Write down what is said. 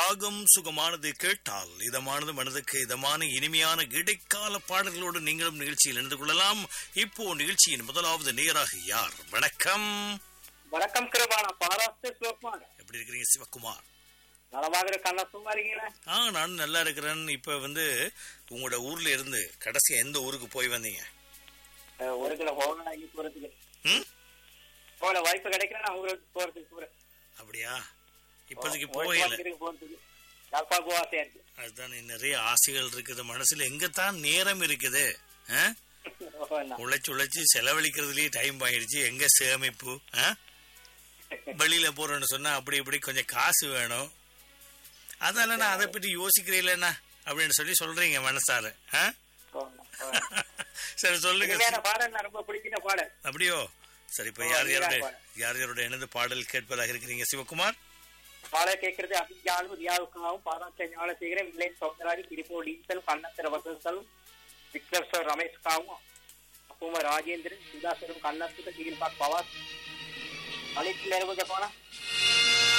ராகம் சுகமானது கேட்டால் இதமானது மனதுக்கு இதமான இனிமையான இடைக்கால பாடல்களோடு நீங்களும் நிகழ்ச்சியில் இணைந்து கொள்ளலாம் இப்போ நிகழ்ச்சியின் முதலாவது நேராக யார் வணக்கம் வணக்கம் கிருபான பாராஸ்து சிவகுமார் எப்படி இருக்கிறீங்க சிவகுமார் நலமாக இருக்க அண்ணா சும்மா இருக்கீங்களா ஆ நான் நல்லா இருக்கிறேன் இப்ப வந்து உங்களோட ஊர்ல இருந்து கடைசியா எந்த ஊருக்கு போய் வந்தீங்க அஹ் ஒரு கிலோ போகணும் இங்க போறதுக்கு ம் போல வாய்ப்பு கிடைக்கிறேன் நான் ஊருக்கு போறதுக்கு போறேன் அப்படியா இப்போதைக்கு ஒரு போகல வாரத்துக்கு போறதுக்கு யாழ்ப்பாணம் ஆசையா இருக்கு அதுதான் நிறைய ஆசைகள் இருக்குது மனசுல எங்கத்தான் நேரம் இருக்குது ஆ? ஓ, அண்ணா. உழைச்சு உழைச்சு செலவழிக்கிறதுலயே டைம் ஆயிடுச்சு எங்க சேமிப்பு ஆ? வெளியில போறோம்னு சொன்னா அப்படி இப்படி கொஞ்சம் காசு வேணும் அதனால நான் அதை பற்றி யோசிக்கிறீங்களா அப்படின்னு சொல்லி சொல்றீங்க மனசார ஆ? ஓ, அண்ணா. ஓ, அண்ணா. சரி சொல்லுங்க இனிமையான பாடல் நான் ரொம்ப பிடிக்கிற பாடல் அப்படியோ சரி இப்ப ஓ, யார் யாரோட நீதான் பாடு. யார் யாரோட இணைந்து பாடல் கேட்பதாக இருக்கிறீங்க சிவகுமார் பாடல் கேட்கறது அபிஜாலும் ரியாவுக்காகவும் பாராட்ட ஞான செய்கிறேன் வில்லை சௌந்தராஜ் பிடிப்போ டீசல் கண்ணத்திர வசலும் விக்ரம் சார் ரமேஷ்காவும் அப்புமா ராஜேந்திரன் சுதாசரும் கண்ணத்துக்கு திகில் பாக் பவாஸ் அழைப்பு நேரம் கொஞ்சம் போனா